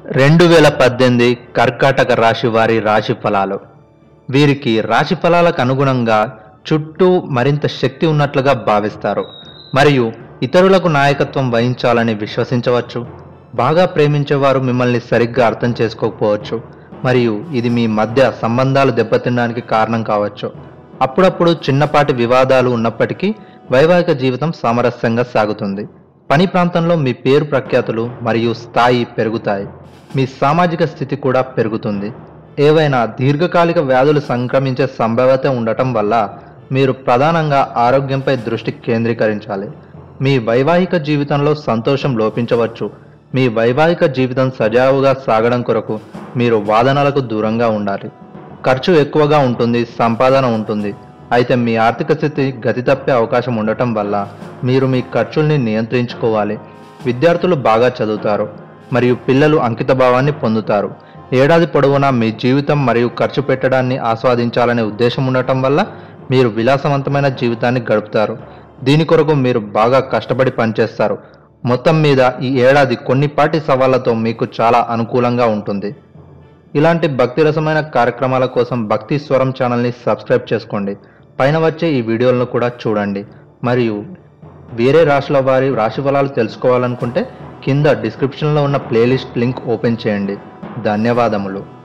రెండు వేల పద్దెనిమిది కర్కాటక రాశి వారి రాశి ఫలాలు వీరికి రాశి ఫలాలకు అనుగుణంగా చుట్టూ మరింత శక్తి ఉన్నట్లుగా భావిస్తారు మరియు ఇతరులకు నాయకత్వం వహించాలని విశ్వసించవచ్చు బాగా ప్రేమించేవారు మిమ్మల్ని సరిగ్గా అర్థం చేసుకోకపోవచ్చు మరియు ఇది మీ మధ్య సంబంధాలు దెబ్బతినడానికి కారణం కావచ్చు అప్పుడప్పుడు చిన్నపాటి వివాదాలు ఉన్నప్పటికీ వైవాహిక జీవితం సామరస్యంగా సాగుతుంది పని ప్రాంతంలో మీ పేరు ప్రఖ్యాతులు మరియు స్థాయి పెరుగుతాయి మీ సామాజిక స్థితి కూడా పెరుగుతుంది ఏవైనా దీర్ఘకాలిక వ్యాధులు సంక్రమించే సంభావ్యత ఉండటం వల్ల మీరు ప్రధానంగా ఆరోగ్యంపై దృష్టి కేంద్రీకరించాలి మీ వైవాహిక జీవితంలో సంతోషం లోపించవచ్చు మీ వైవాహిక జీవితం సజావుగా సాగడం కొరకు మీరు వాదనలకు దూరంగా ఉండాలి ఖర్చు ఎక్కువగా ఉంటుంది సంపాదన ఉంటుంది అయితే మీ ఆర్థిక స్థితి గతి తప్పే అవకాశం ఉండటం వల్ల మీరు మీ ఖర్చుల్ని నియంత్రించుకోవాలి విద్యార్థులు బాగా చదువుతారు మరియు పిల్లలు అంకితభావాన్ని పొందుతారు ఏడాది పొడవునా మీ జీవితం మరియు ఖర్చు పెట్టడాన్ని ఆస్వాదించాలనే ఉద్దేశం ఉండటం వల్ల మీరు విలాసవంతమైన జీవితాన్ని గడుపుతారు దీని కొరకు మీరు బాగా కష్టపడి పనిచేస్తారు మొత్తం మీద ఈ ఏడాది కొన్నిపాటి సవాళ్లతో మీకు చాలా అనుకూలంగా ఉంటుంది ఇలాంటి భక్తి రసమైన కార్యక్రమాల కోసం భక్తి స్వరం ఛానల్ని సబ్స్క్రైబ్ చేసుకోండి పైన వచ్చే ఈ వీడియోలను కూడా చూడండి మరియు వేరే రాశుల వారి రాశి ఫలాలు తెలుసుకోవాలనుకుంటే కింద డిస్క్రిప్షన్లో ఉన్న ప్లేలిస్ట్ లింక్ ఓపెన్ చేయండి ధన్యవాదములు